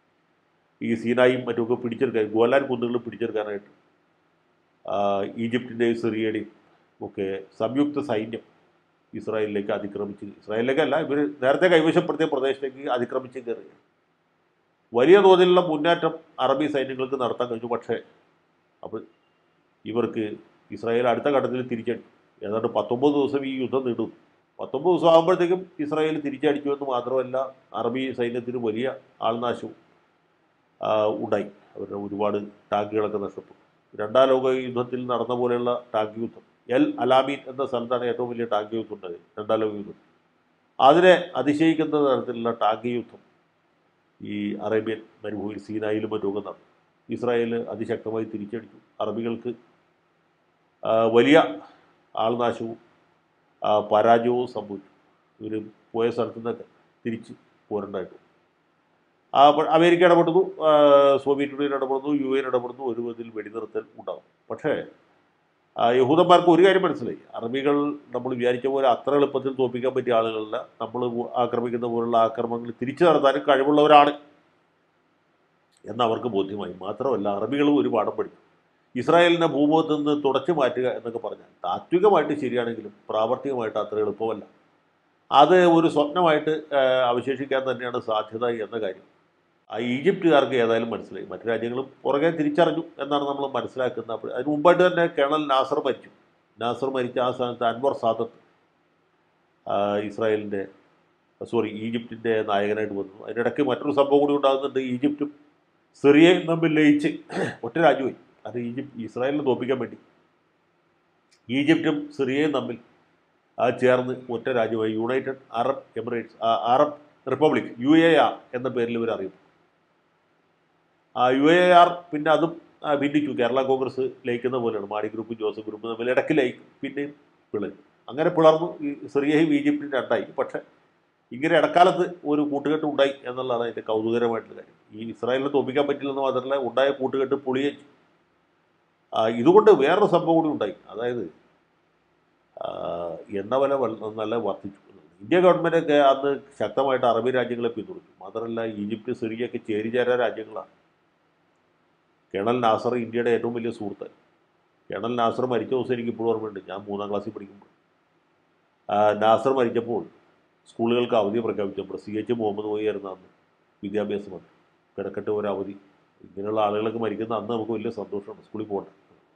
ഈ സീനായും മറ്റുമൊക്കെ പിടിച്ചെടുക്കാൻ ഗോലാൻ കുന്നുകൾ പിടിച്ചെടുക്കാനായിട്ട് ആ, ഈജിപ്തിൻ്റെയും സിറിയയുടെയും ഒക്കെ സംയുക്ത സൈന്യം ഇസ്രായേലിലേക്ക് അതിക്രമിച്ച് ഇസ്രായേലിലേക്കല്ല ഇവർ നേരത്തെ കൈവശപ്പെടുത്തിയ പ്രദേശത്തേക്ക് അതിക്രമിച്ച് കയറുകയാണ് വലിയ തോതിലുള്ള മുന്നേറ്റം അറബി സൈന്യങ്ങൾക്ക് നടത്താൻ കഴിഞ്ഞു പക്ഷേ അപ്പോൾ ഇവർക്ക് ഇസ്രായേൽ അടുത്ത ഘട്ടത്തിൽ തിരിച്ചടിച്ചു ഏതാണ്ട് പത്തൊമ്പത് ദിവസം ഈ യുദ്ധം നീണ്ടു പത്തൊമ്പത് ദിവസം ആകുമ്പോഴത്തേക്കും ഇസ്രായേൽ തിരിച്ചടിച്ചു എന്ന് മാത്രമല്ല അറബി സൈന്യത്തിന് വലിയ ആൾനാശവും ആ, ഉണ്ടായി അവരുടെ ഒരുപാട് ടാങ്കുകളൊക്കെ നഷ്ടപ്പെട്ടു രണ്ടാം ലോക യുദ്ധത്തിൽ നടന്ന പോലെയുള്ള ടാങ്ക് യുദ്ധം എൽ അലാമീൻ എന്ന സ്ഥലത്താണ് ഏറ്റവും വലിയ ടാങ്ക് യുദ്ധം ഉണ്ടായത് രണ്ടാം ലോക യുദ്ധം അതിനെ അതിശയിക്കുന്ന തരത്തിലുള്ള ടാങ്ക് യുദ്ധം ഈ അറേബ്യൻ മരുഭൂമിയിൽ സീനായിലും മറ്റുമൊക്കെ നടന്നു ഇസ്രായേൽ അതിശക്തമായി തിരിച്ചടിച്ചു അറബികൾക്ക് ആ, വലിയ ആൾനാശവും ആ, പരാജയവും സംഭവിച്ചു ഇവർ പോയ സ്ഥലത്തു നിന്നൊക്കെ തിരിച്ച് പോരണ്ടായിട്ട് വന്നു. ആ, അപ്പോൾ അമേരിക്ക ഇടപെടുന്നു ആ, സോവിയറ്റ് യൂണിയൻ ഇടപെടുന്നു യു എൻ ഇടപെടുന്നു ഒരു വിധത്തിൽ വെടിനിർത്തൽ ഉണ്ടാകും പക്ഷേ ആ, യഹൂദന്മാർക്ക് ഒരു കാര്യം മനസ്സിലായി അറബികൾ നമ്മൾ വിചാരിച്ച പോലെ അത്ര എളുപ്പത്തിൽ തോൽപ്പിക്കാൻ പറ്റിയ ആളുകളല്ല നമ്മൾ ആക്രമിക്കുന്ന പോലുള്ള ആക്രമണങ്ങൾ തിരിച്ചു നടത്താനും കഴിവുള്ളവരാണ് എന്ന് അവർക്ക് ബോധ്യമായി മാത്രമല്ല അറബികളും ഒരു പാഠം പഠിച്ചു ഇസ്രായേലിനെ ഭൂമുഖത്ത് നിന്ന് തുടച്ചു മാറ്റുക എന്നൊക്കെ പറഞ്ഞാൽ താത്വികമായിട്ട് ശരിയാണെങ്കിലും പ്രാവർത്തികമായിട്ട് അത്ര എളുപ്പമല്ല അത് ഒരു സ്വപ്നമായിട്ട് ആ, അവശേഷിക്കാൻ തന്നെയാണ് സാധ്യത എന്ന കാര്യം ആ ഈജിപ്തുകാർക്ക് ഏതായാലും മനസ്സിലായി മറ്റു രാജ്യങ്ങളും പുറകെ തിരിച്ചറിഞ്ഞു എന്നാണ് നമ്മൾ മനസ്സിലാക്കുന്നത് അപ്പോൾ അതിന് മുമ്പായിട്ട് തന്നെ കേണൽ നാസർ മരിച്ചു നാസർ മരിച്ച ആ സ്ഥാനത്ത് അൻവർ സാദത്ത് ആ, ഇസ്രായേലിൻ്റെ സോറി ഈജിപ്തിൻ്റെ നായകനായിട്ട് വന്നു അതിനിടയ്ക്ക് മറ്റൊരു സംഭവം കൂടി ഉണ്ടാകുന്നുണ്ട് ഈജിപ്തും സിറിയയും തമ്മിൽ ലയിച്ച് ഒറ്റ രാജ്യമായി അത് ഈജിപ്ത് ഇസ്രായേലിനെ തോൽപ്പിക്കാൻ വേണ്ടി ഈജിപ്തും സിറിയയും തമ്മിൽ ആ ചേർന്ന് ഒറ്റ രാജ്യമായി യുണൈറ്റഡ് അറബ് എമിറേറ്റ്സ് ആ, Arab Republic U A R എന്ന പേരിൽ ഇവർ അറിയപ്പെടും ആ യു എ ആർ പിന്നെ അതും ആ, ഭിന്നിച്ചു കേരള കോൺഗ്രസ് ലയിക്കുന്ന പോലെയാണ് മാണി ഗ്രൂപ്പും ജോസഫ് ഗ്രൂപ്പും തമ്മിൽ ഇടയ്ക്ക് ലയിക്കും പിന്നെയും പിളരും അങ്ങനെ പിളർന്നു ഈ സിറിയയും ഈജിപ്തും രണ്ടായി പക്ഷേ ഇങ്ങനെ ഇടക്കാലത്ത് ഒരു കൂട്ടുകെട്ട് ഉണ്ടായി എന്നുള്ളതാണ് അതിൻ്റെ കൗതുകരമായിട്ടുള്ള കാര്യം ഈ ഇസ്രായേലിനെ തോൽപ്പിക്കാൻ പറ്റില്ലെന്ന് മാത്രമല്ല ഉണ്ടായ കൂട്ടുകെട്ട് പൊളിയെ ആ, ഇതുകൊണ്ട് വേറൊരു സംഭവം കൂടി ഉണ്ടായി അതായത് ആ, എണ്ണ വില വൽ- നല്ല വർദ്ധിച്ചു ഇന്ത്യ ഗവൺമെൻറ്റൊക്കെ അന്ന് ശക്തമായിട്ട് അറബി രാജ്യങ്ങളെ പിന്തുണച്ചു മാത്രമല്ല ഈജിപ്ത് സിറിയൊക്കെ ചേരിചേരാ രാജ്യങ്ങളാണ് കേണൽ നാസർ ഇന്ത്യയുടെ ഏറ്റവും വലിയ സുഹൃത്ത് കേണൽ നാസർ മരിച്ച ദിവസം എനിക്ക് ഇപ്പോഴും ഓർമ്മയുണ്ട് ഞാൻ മൂന്നാം ക്ലാസ്സിൽ പഠിക്കുമ്പോൾ ആ, നാസർ മരിച്ചപ്പോൾ സ്കൂളുകൾക്ക് അവധി പ്രഖ്യാപിച്ചപ്പോൾ സി എച്ച് മുഹമ്മദ് മോയി ആയിരുന്നു അന്ന് വിദ്യാഭ്യാസ മന്ത്രി കിടക്കട്ടെ ഒരു അവധി ഇങ്ങനെയുള്ള ആളുകളൊക്കെ മരിക്കുന്ന അന്ന് നമുക്ക് വലിയ സന്തോഷമാണ് സ്കൂളിൽ പോകണ്ട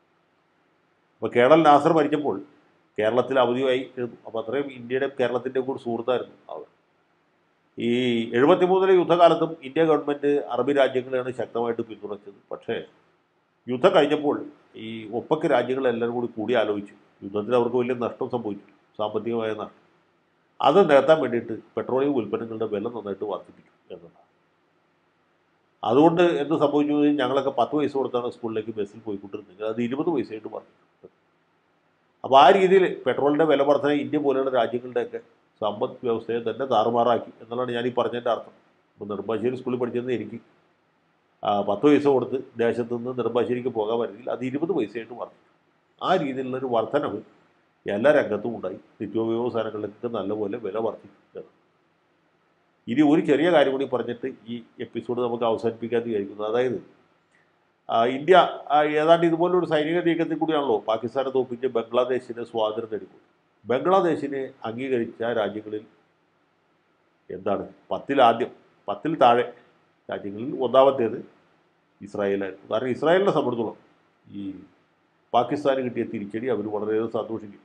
അപ്പോൾ കേണൽ നാസർ മരിച്ചപ്പോൾ കേരളത്തിൽ അവധിയായി ഇരുന്നു അപ്പോൾ അത്രയും ഇന്ത്യയുടെ കേരളത്തിൻ്റെ കൂടി സുഹൃത്തായിരുന്നു അവർ ഈ എഴുപത്തി മൂന്നിലെ യുദ്ധകാലത്തും ഇന്ത്യ ഗവൺമെൻറ് അറബി രാജ്യങ്ങളെയാണ് ശക്തമായിട്ട് പിന്തുണച്ചത് പക്ഷേ യുദ്ധം കഴിഞ്ഞപ്പോൾ ഈ ഒപ്പക്ക് രാജ്യങ്ങളെല്ലാവരും കൂടി കൂടി ആലോചിച്ചു യുദ്ധത്തിൽ അവർക്ക് വലിയ നഷ്ടം സംഭവിച്ചു സാമ്പത്തികമായ നഷ്ടം അത് നികത്താൻ വേണ്ടിയിട്ട് പെട്രോളിയം ഉൽപ്പന്നങ്ങളുടെ വില നന്നായിട്ട് വർദ്ധിപ്പിച്ചു എന്നതാണ് അതുകൊണ്ട് എന്ത് സംഭവിച്ചു എന്ന് കഴിഞ്ഞാൽ ഞങ്ങളൊക്കെ പത്ത് പൈസ കൊടുത്താണ് സ്കൂളിലേക്ക് ബസ്സിൽ പോയിക്കൊണ്ടിരുന്നത് അത് ഇരുപത് പൈസയായിട്ട് വർദ്ധിച്ചു അപ്പോൾ ആ രീതിയിൽ പെട്രോളിൻ്റെ വില വർധന ഇന്ത്യ പോലെയുള്ള രാജ്യങ്ങളുടെയൊക്കെ സമ്പദ് വ്യവസ്ഥയെ തന്നെ താറുമാറാക്കി എന്നുള്ളതാണ് ഞാൻ ഈ പറഞ്ഞതിൻ്റെ അർത്ഥം ഇപ്പോൾ നെടുമ്പാശ്ശേരി സ്കൂളിൽ പഠിച്ചത് എനിക്ക് ആ, പത്ത് പൈസ കൊടുത്ത് ദേശത്ത് നിന്ന് നെടുമ്പാശ്ശേരിക്ക് പോകാൻ പറ്റില്ല അത് ഇരുപത് പൈസയായിട്ട് വർദ്ധിച്ചു ആ രീതിയിലുള്ളൊരു വർധനവ് എല്ലാ രംഗത്തും ഉണ്ടായി നിത്യോപയോഗ സാധനങ്ങളിലേക്ക് നല്ലപോലെ വില വർദ്ധിച്ചു എന്ന്. ഇനി ഒരു ചെറിയ കാര്യം കൂടി പറഞ്ഞിട്ട് ഈ എപ്പിസോഡ് നമുക്ക് അവസാനിപ്പിക്കാൻ വിചാരിക്കുന്നത് അതായത് ആ, ഇന്ത്യ ആ, ഏതാണ്ട് ഇതുപോലൊരു സൈനിക നീക്കത്തിൽ കൂടിയാണല്ലോ പാകിസ്ഥാനെ തോപ്പിച്ച് ബംഗ്ലാദേശിന് സ്വാതന്ത്ര്യം നേടിക്കൊടുത്തത് ബംഗ്ലാദേശിനെ അംഗീകരിച്ച രാജ്യങ്ങളിൽ എന്താണ് പത്തിലാദ്യം പത്തിൽ താഴെ രാജ്യങ്ങളിൽ ഒന്നാമത്തേത് ഇസ്രായേലായിരുന്നു കാരണം ഇസ്രായേലിനെ സംബന്ധിച്ചോളം ഈ പാകിസ്ഥാന് കിട്ടിയ തിരിച്ചടി അവർ വളരെയധികം സന്തോഷിക്കും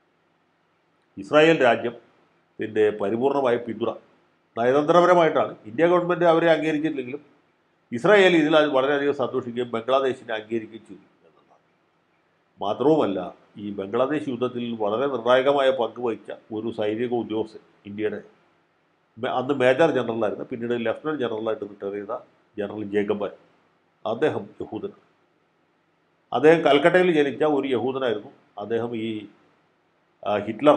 ഇസ്രായേൽ രാജ്യത്തിൻ്റെ പരിപൂർണമായ പിന്തുണ നയതന്ത്രപരമായിട്ടാണ് ഇന്ത്യ ഗവൺമെൻറ് അവരെ അംഗീകരിച്ചില്ലെങ്കിലും ഇസ്രായേൽ ഇതിൽ അത് വളരെയധികം സന്തോഷിക്കുകയും ബംഗ്ലാദേശിനെ അംഗീകരിക്കുകയും ചെയ്തു എന്നുള്ളതാണ് മാത്രവുമല്ല ഈ ബംഗ്ലാദേശ് യുദ്ധത്തിൽ വളരെ നിർണായകമായ പങ്ക് വഹിച്ച ഒരു സൈനിക ഉദ്യോഗസ്ഥൻ ഇന്ത്യയുടെ മേ- അന്ന് മേജർ ജനറലായിരുന്നു പിന്നീട് ലഫ്റ്റനന്റ് ജനറലായിട്ട് റിട്ടയർ ചെയ്ത ജനറൽ ജേക്കബൻ അദ്ദേഹം യഹൂദനാണ് അദ്ദേഹം കൽക്കട്ടയിൽ ജനിച്ച ഒരു യഹൂദനായിരുന്നു അദ്ദേഹം ഈ ആ, ഹിറ്റ്ലർ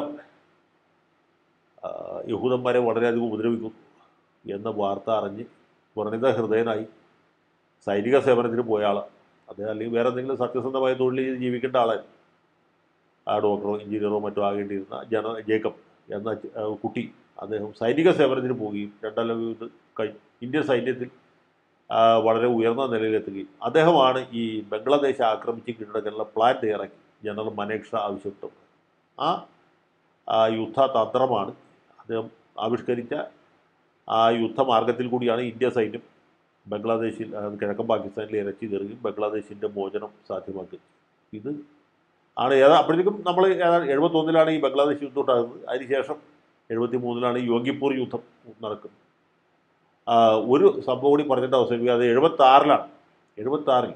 ആ, യഹൂദന്മാരെ വളരെയധികം ഉപദ്രവിക്കുന്നു എന്ന വാർത്ത അറിഞ്ഞ് വ്രണിത ഹൃദയനായി സൈനിക സേവനത്തിന് പോയ ആളാണ് അദ്ദേഹം അല്ലെങ്കിൽ വേറെ എന്തെങ്കിലും സത്യസന്ധമായ തൊഴിൽ ചെയ്ത് ജീവിക്കേണ്ട ആളായിരുന്നു ആ ഡോക്ടറോ എഞ്ചിനീയറോ മറ്റോ ആകേണ്ടിയിരുന്ന ജന ജേക്കബ് എന്ന ച- ആ, കുട്ടി അദ്ദേഹം സൈനിക സേവനത്തിന് പോവുകയും രണ്ടാം ലോക യുദ്ധം കഴി ഇന്ത്യൻ സൈന്യത്തിൽ ആ, വളരെ ഉയർന്ന നിലയിലെത്തുകയും അദ്ദേഹമാണ് ഈ ബംഗ്ലാദേശ് ആക്രമിച്ച് കീഴടക്കാനുള്ള പ്ലാൻ തയ്യാറാക്കി ജനറൽ മനേക്ഷ ആവശ്യപ്പെട്ടത് ആ ആ യുദ്ധ തന്ത്രമാണ് അദ്ദേഹം ആവിഷ്കരിച്ച ആ യുദ്ധമാർഗത്തിൽ കൂടിയാണ് ഇന്ത്യ സൈന്യം ബംഗ്ലാദേശിൽ ആ, കിഴക്കൻ പാകിസ്ഥാനിൽ ഇരച്ചു കയറുകയും ബംഗ്ലാദേശിൻ്റെ മോചനം സാധ്യമാക്കുക ഇത് ആണ് ഏതാ അപ്പോഴത്തേക്കും നമ്മൾ ഏതാണ്ട് എഴുപത്തൊന്നിലാണ് ഈ ബംഗ്ലാദേശ് യുദ്ധം ഉണ്ടാകുന്നത് അതിനുശേഷം എഴുപത്തി മൂന്നിലാണ് യോഗിപ്പൂർ യുദ്ധം നടക്കുന്നത് ആ, ഒരു സംഭവം കൂടി പറഞ്ഞിട്ട് അവസാനിപ്പിക്കുക അത് എഴുപത്തി ആറിലാണ് എഴുപത്തി ആറിൽ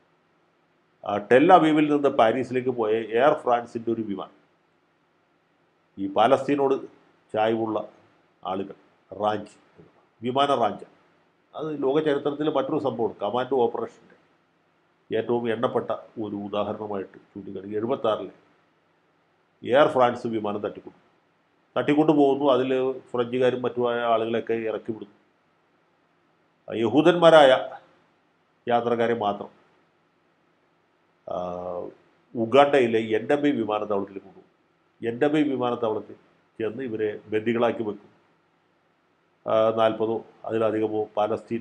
ടെൽ അവീവിൽ നിന്ന് പാരീസിലേക്ക് പോയ എയർ ഫ്രാൻസിൻ്റെ ഒരു വിമാനം ഈ പാലസ്തീനോട് ചായ്വുള്ള ആളുകൾ റാഞ്ച് വിമാന റാഞ്ച് അത് ലോക ചരിത്രത്തിൽ മറ്റൊരു സംഭവമാണ് കമാൻഡോ ഓപ്പറേഷൻ്റെ ഏറ്റവും എണ്ണപ്പെട്ട ഒരു ഉദാഹരണമായിട്ട് ചൂണ്ടിക്കാണിക്കുക എഴുപത്തി ആറിലെ എയർ ഫ്രാൻസ് വിമാനം തട്ടിക്കൊണ്ടു തട്ടിക്കൊണ്ടു പോകുന്നു അതിൽ ഫ്രഞ്ചുകാരും മറ്റുമായ ആളുകളെയൊക്കെ ഇറക്കി വിടുന്നു യഹൂദന്മാരായ യാത്രക്കാരെ മാത്രം ആ, ഉഗാണ്ടയിലെ എൻഡബൈ വിമാനത്താവളത്തിൽ കൊണ്ടുപോകും എൻഡബൈ വിമാനത്താവളത്തിൽ ചെന്ന് ഇവരെ ബന്ദികളാക്കി വെക്കും ആ, നാൽപ്പതോ അതിലധികമോ പാലസ്തീൻ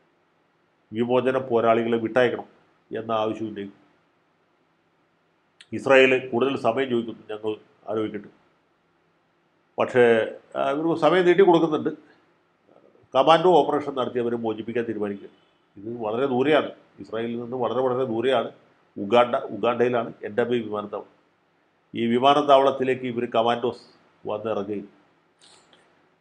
വിമോചന പോരാളികളെ വിട്ടയക്കണം എന്ന ആവശ്യം ഉന്നയിക്കും ഇസ്രായേൽ കൂടുതൽ സമയം ചോദിക്കുന്നു ഞങ്ങൾ ആലോചിക്കട്ടെ പക്ഷേ ആ, ഇവർക്ക് സമയം നീട്ടി കൊടുക്കുന്നുണ്ട് കമാൻഡോ ഓപ്പറേഷൻ നടത്തി അവരെ മോചിപ്പിക്കാൻ തീരുമാനിക്കുക ഇത് വളരെ ദൂരെയാണ് ഇസ്രായേലിൽ നിന്ന് വളരെ വളരെ ദൂരെയാണ് ഉഗാണ്ട ഉഗാണ്ടയിലാണ് എൻഡബൈ വിമാനത്താവളം ഈ വിമാനത്താവളത്തിലേക്ക് ഇവർ കമാൻഡോസ് വന്നിറങ്ങുകയും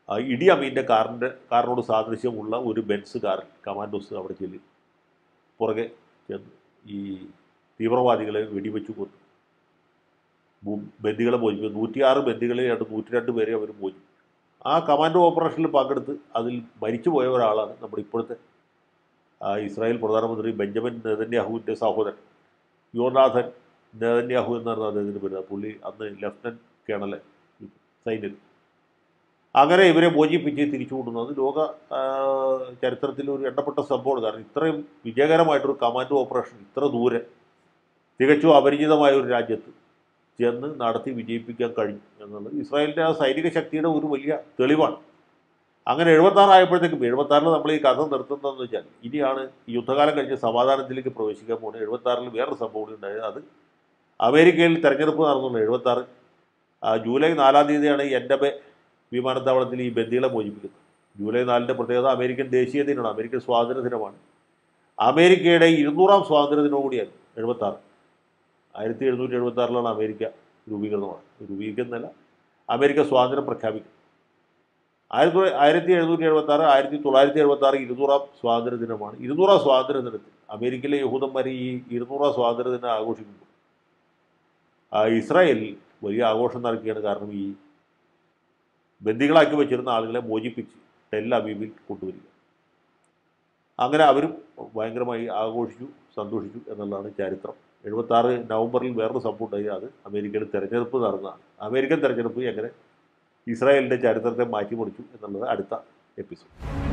ആ, ഇടി അമീൻ്റെ കാറിൻ്റെ കാറിനോട് സാദൃശ്യമുള്ള ഒരു ബെൻസ് കാറിൽ കമാൻഡോസ് അവിടെ ചെല്ലി പുറകെ ചെന്ന് ഈ തീവ്രവാദികളെ വെടിവെച്ച് കൊന്നു ബു- ബന്ദികളെ മോചിപ്പിച്ചു നൂറ്റിയാറ് ബന്ദികളെ ആയിട്ട് നൂറ്റി രണ്ട് പേരെ അവർ മോചിപ്പിച്ചു ആ കമാൻഡോ ഓപ്പറേഷനിൽ പങ്കെടുത്ത് അതിൽ മരിച്ചു പോയ ഒരാളാണ് നമ്മുടെ ഇപ്പോഴത്തെ ആ, ഇസ്രായേൽ പ്രധാനമന്ത്രി ബെഞ്ചമിൻ നെതന്യാഹുവിൻ്റെ സഹോദരൻ യോനാഥൻ നെതന്യാഹു എന്നാണ് അദ്ദേഹത്തിൻ്റെ പേര് പുള്ളി അന്ന് ലഫ്റ്റനൻറ്റ് കേണൽ സൈന്യത്തിൽ അങ്ങനെ ഇവരെ മോചിപ്പിച്ച് തിരിച്ചു കൊണ്ടുവന്നത് ലോക ആ, ചരിത്രത്തിൽ ഒരു എണ്ണപ്പെട്ട സംഭവമാണ് കാരണം ഇത്രയും വിജയകരമായിട്ടൊരു കമാൻഡോ ഓപ്പറേഷൻ ഇത്ര ദൂരെ തികച്ചും അപരിചിതമായ ഒരു രാജ്യത്ത് ചെന്ന് നടത്തി വിജയിപ്പിക്കാൻ കഴിഞ്ഞു എന്നുള്ളത് ഇസ്രായേലിൻ്റെ ആ സൈനിക ശക്തിയുടെ ഒരു വലിയ തെളിവാണ് അങ്ങനെ എഴുപത്താറായപ്പോഴത്തേക്കും എഴുപത്താറിൽ നമ്മൾ ഈ കഥ നിർത്തുന്നതെന്ന് വെച്ചാൽ ഇനിയാണ് ഈ യുദ്ധകാലം കഴിഞ്ഞ് സമാധാനത്തിലേക്ക് പ്രവേശിക്കാൻ പോകുന്നത് എഴുപത്താറിൽ വേറൊരു സംഭവം കൂടി ഉണ്ടായത് അത് അമേരിക്കയിൽ തെരഞ്ഞെടുപ്പ് നടന്നുള്ളൂ എഴുപത്താറ് ജൂലൈ നാലാം തീയതിയാണ് ഈ എൻഡബെ വിമാനത്താവളത്തിൽ ഈ ബന്ദികളെ മോചിപ്പിക്കുന്നത് ജൂലൈ നാലിൻ്റെ പ്രത്യേകത അമേരിക്കൻ ദേശീയ ദിനമാണ് അമേരിക്കൻ സ്വാതന്ത്ര്യ ദിനമാണ് അമേരിക്കയുടെ ഇരുന്നൂറാം സ്വാതന്ത്ര്യ ദിനവും കൂടിയാണ് എഴുപത്താറ് ആയിരത്തി എഴുന്നൂറ്റി എഴുപത്തി ആറിലാണ് അമേരിക്ക രൂപീകൃതമാണ് രൂപീകരിക്കുന്നതല്ല അമേരിക്ക സ്വാതന്ത്ര്യം പ്രഖ്യാപിക്കും ആയിരത്തി തൊള്ളായിരത്തി ആയിരത്തി എഴുന്നൂറ്റി എഴുപത്തി ആറ് ആയിരത്തി തൊള്ളായിരത്തി എഴുപത്തി ആറ് ഇരുന്നൂറാം സ്വാതന്ത്ര്യ ദിനമാണ് ഇരുന്നൂറാം സ്വാതന്ത്ര്യ ദിനത്തിൽ അമേരിക്കയിലെ യഹൂദന്മാർ ഈ ഇരുന്നൂറാം സ്വാതന്ത്ര്യ ദിനം ആഘോഷിക്കുന്നു ആ ഇസ്രായേൽ വലിയ ആഘോഷം നടക്കുകയാണ് കാരണം ഈ ബന്ദികളാക്കി വെച്ചിരുന്ന ആളുകളെ മോചിപ്പിച്ച് ടെൽ അബീബിൽ കൊണ്ടുവരിക അങ്ങനെ അവരും ഭയങ്കരമായി ആഘോഷിച്ചു സന്തോഷിച്ചു എന്നുള്ളതാണ് ചരിത്രം എഴുപത്താറ് നവംബറിൽ വേറൊരു സംഭവം ഉണ്ടായി അത് അമേരിക്കയിൽ തെരഞ്ഞെടുപ്പ് നടന്നതാണ് അമേരിക്കൻ തെരഞ്ഞെടുപ്പ് എങ്ങനെ ഇസ്രായേലിൻ്റെ ചരിത്രത്തെ മാറ്റിമറിച്ചു എന്നുള്ളത് അടുത്ത എപ്പിസോഡ്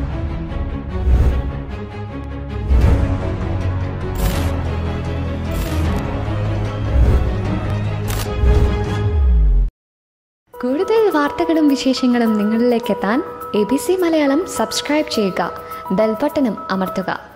കൂടുതൽ വാർത്തകളും വിശേഷങ്ങളും നിങ്ങളിലേക്ക് എത്താൻ A B C Malayalam subscribe ചെയ്യുക ബെൽബട്ടനും അമർത്തുക